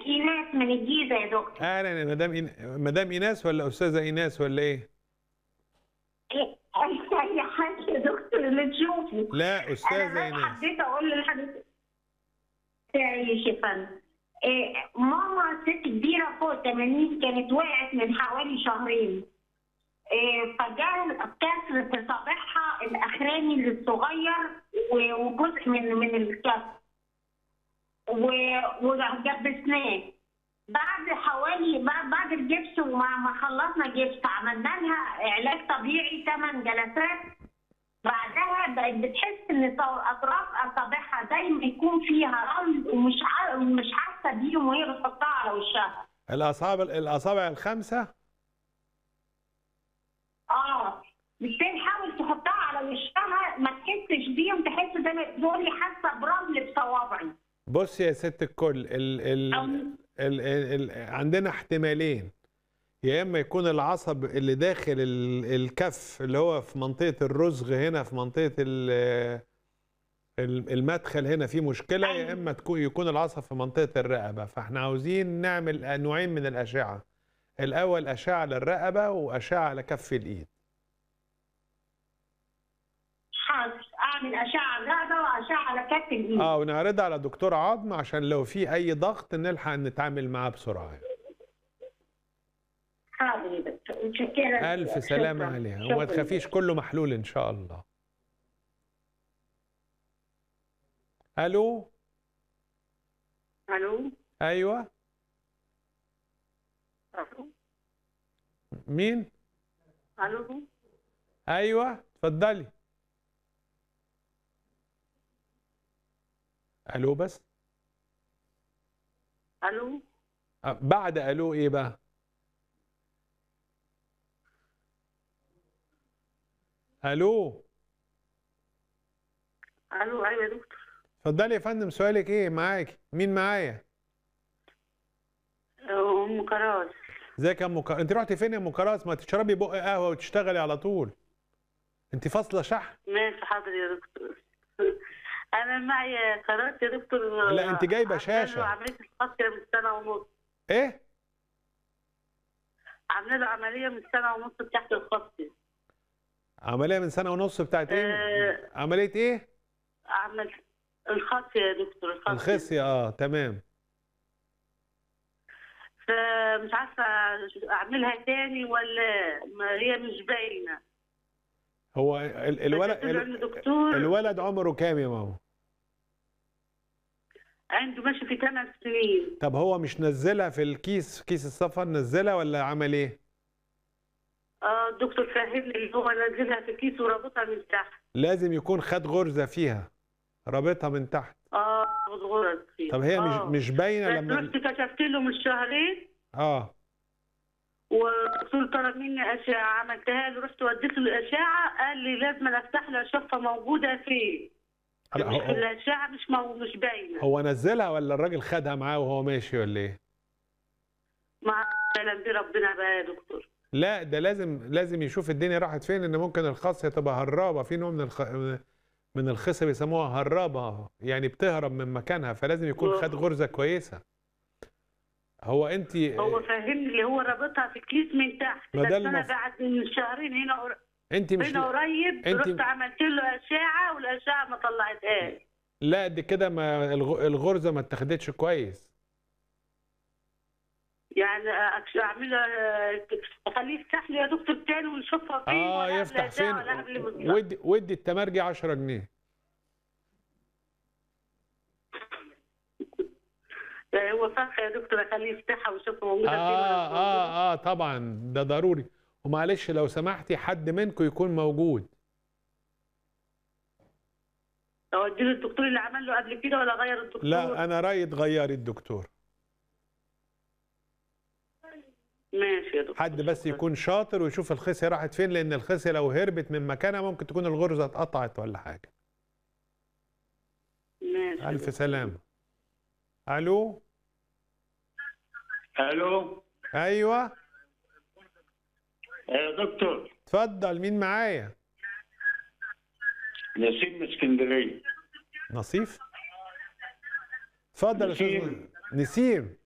ايناس من الجيزه يا دكتور اهلا يا مدام إين... مدام ايناس ولا استاذه ايناس ولا ايه؟ إيه، اي حاجه يا دكتور اللي تشوفه لا استاذه انا بس ايناس حبيت اقول لحضرتك تعيش يا فندم إيه، ماما ست كبيره فوق 80 كانت وقعت من حوالي شهرين إيه، فجاء كسر في صابعها الاخراني الصغير و- وجزء من من الكسر و- وجبسناه بعد حوالي بعد بعد الجبس وما ما خلصنا جبس عملنا لها علاج طبيعي 8 جلسات بعدها بقت بتحس ان صو- اطراف اصابعها دايما يكون فيها رمل ومش ع- مش حاسه بيهم وهي بتحطها على وشها الاصابع الاصابع الخمسه اه بتحاول تحطها على وشها ما تحسش بيهم تحس زي ما تقولي حاسه برمل بصوابعي بص يا ست الكل ال... ال... أو- ال... ال... ال... عندنا احتمالين يا اما يكون العصب اللي داخل ال... الكف اللي هو في منطقه الرزغ هنا في منطقه ال... ال- المدخل هنا فيه مشكله يا اما تكون يكون العصب في منطقه الرقبه فاحنا عاوزين نعمل نوعين من الاشعه الاول اشعه للرقبه واشعه على كف الايد حاضر اعمل اشعه على الرقبه واشعه على كف الايد اه ونعرضها على دكتور عظم عشان لو في اي ضغط نلحق نتعامل معاه بسرعه حاضر يا دكتور متشكره الف سلامه شكراً. عليها شكراً. وما تخافيش كله محلول ان شاء الله الو الو ايوه الو مين الو ايوه اتفضلي الو بس الو آه، بعد الو ايه بقى الو الو ايوه يا دكتور اتفضلي يا فندم سؤالك ايه معاك مين معايا ام كراس ازيك يا ام كراس انت رحتي فين يا ام كراس ما تشربي بق قهوه وتشتغلي على طول انت فاصله شحن ماشي حاضر يا دكتور انا معي كراس يا دكتور لا، أنت جايبة عاملة له شاشة. عمليه الخصيه من سنه ونص ايه عامله له عمليه من سنه ونص تحت الخصيه عمليه من سنه ونص بتاعت ايه آه. عمليه ايه عمل الخصيه يا دكتور الخصيه الخصيه اه تمام فمش عارفه اعملها تاني ولا ما هي مش باينه هو ال- الولد فجبت له عند ال- دكتور الولد عمره كام يا ماما عنده ماشي في ثمان سنين طب هو مش نزلها في الكيس كيس السفر نزلها ولا عمل ايه اه الدكتور فهمني اللي هو نزلها في كيس ورابطها من تحت لازم يكون خد غرزه فيها رابطها من تحت اه غرز فيه طب هي آه. مش مش باينه بس لما رحت كشفت له من شهرين اه والدكتور طلب مني اشعه عملتها له رحت وديت له الاشعه قال لي لازم افتح له اشوفها موجوده فين لا، مش هو, الاشعه مش مو... مش باينه هو نزلها ولا الراجل خدها معاه وهو ماشي ولا ايه مع كلام دي ربنا بقى يا دكتور لا ده لازم لازم يشوف الدنيا راحت فين ان ممكن الخاصيه تبقى هرابه في نوع من الخ... من الخصه بيسموها هرابه يعني بتهرب من مكانها فلازم يكون خد غرزه كويسه هو انت هو فهمني اللي هو رابطها في كيس من تحت ما بس ده انا المف- بعد من شهرين هنا قر- انت مش هنا قريب أنت- رحت عملت له اشعه والاشعه ما طلعتهاش لا دي كده ما الغ- الغرزه ما اتخدتش كويس يعني أكش- اعمل له اخليه يفتح لي يا دكتور تاني ونشوفها فين اه ولا قبل يفتح أشعة فين ولا قبل بالظبط. ودي ودي التمرجي 10 جنيه يعني هو فرخه يا دكتور اخليه يفتحها ويشوفها موجوده فين ولا اه مش موجودة. اه اه طبعا ده ضروري ومعلش لو سمحتي حد منكم يكون موجود اودي له الدكتور اللي عمل له قبل كده ولا غير الدكتور لا انا رايي تغيري الدكتور ماشي يا دكتور حد بس يكون شاطر ويشوف الخصيه راحت فين لان الخصيه لو هربت من مكانها ممكن تكون الغرزه اتقطعت ولا حاجه ماشي يا الف دكتور. سلامه الو الو ايوه يا دكتور اتفضل مين معايا نسيم من اسكندريه نصيف اتفضل يا استاذ نسيم. نسيم